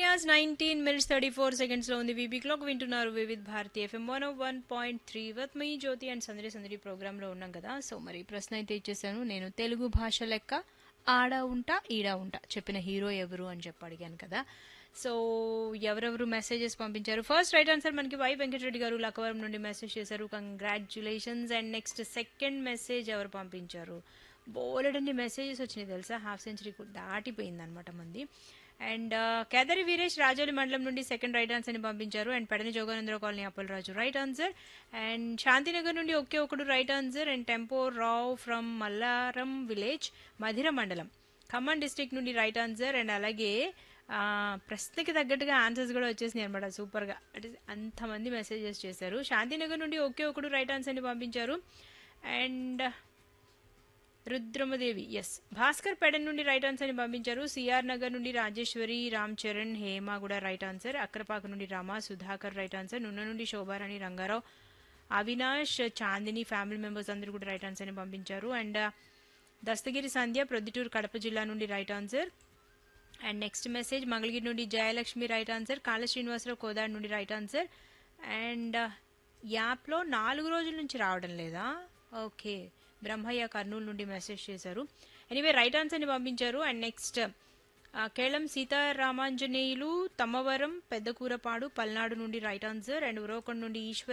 hours nineteen minutes thirty four seconds లో ఉంది VB clock వింటున్నారు Vividh Bharati FM one one point three with me Jyothi and Sandadi Sandadi programme లో ఉన్నాం కదా సో మరి ప్రశ్న అయితే ఇచ్చేసాను నేను తెలుగు భాష లెక్క ఆడ ఉంటా ఈడ ఉంటా చెప్పిన హీరో ఎవరు అని చెప్పి అడిగాను కదా సో ఎవరెవరు మెసేజెస్ పంపించారు ఫస్ట్ రైట్ ఆన్సర్ మనకి వై వెంకటరెడ్డి గారు లక్కవరం నుండి మెసేజ్ చేశారు congratulations and next second message ఎవరు పంపించారు బోలెడన్ని మెసేజెస్ వచ్చినాయి తెలుసా హాఫ్ సెంచరీ దాటిపోయింది అనమాట మంది అండ్ కేదరి వీరేష్ రాజోలి మండలం నుండి సెకండ్ రైట్ ఆన్సర్ ని పంపించారు అండ్ పెడని జోగానంద్ర colony Appalaraju right answer and Shantinagar నుండి ఒకే ఒకడు right answer and Tempo Rao from Mallaram village Madhira మండలం ఖమ్మం డిస్టిక్ నుండి రైట్ ఆన్సర్ అండ్ అలాగే ఆ, ప్రశ్నకి తగ్గట్టుగా ఆన్సర్స్ కూడా వచ్చేసినాయి అనమాట సూపర్గా అంటే అంతమంది మెసేజెస్ చేశారు శాంతినగర్ నుండి ఒకే ఒకడు రైట్ ఆన్సర్ని పంపించారు అండ్ రుద్రమదేవి ఎస్ భాస్కర్ పెడన్ నుండి రైట్ ఆన్సర్ ని పంపించారు సిఆర్ నగర్ నుండి రాజేశ్వరి రామ్ చరణ్ హేమ కూడా రైట్ ఆన్సర్ అక్రపాక నుండి రమ సుధాకర్ రైట్ ఆన్సర్ నున్న నుండి శోభారాణి రంగారావు అవినాష్ చాందిని ఫ్యామిలీ మెంబర్స్ అందరూ కూడా రైట్ ఆన్సర్ ని పంపించారు అండ్ దస్తగిరి సంధ్య ప్రొద్దుటూరు కడప జిల్లా నుండి right answer and next message Mangalagiri నుండి జయలక్ష్మి రైట్ ఆన్సర్ కాళ శ్రీనివాసరావు కోదాడు నుండి రైట్ ఆన్సర్ అండ్ యాప్లో నాలుగు రోజుల నుంచి రావడం లేదా ఓకే బ్రహ్మయ్య కర్నూలు నుండి మెసేజ్ చేశారు ఎనీవే రైట్ ఆన్సర్ని పంపించారు అండ్ నెక్స్ట్ కేళం సీతారామాంజనేయులు తమ్మవరం పెద్దకూరపాడు పల్నాడు నుండి రైట్ ఆన్సర్ అండ్ ఉరవకొండ నుండి ఈశ్వర్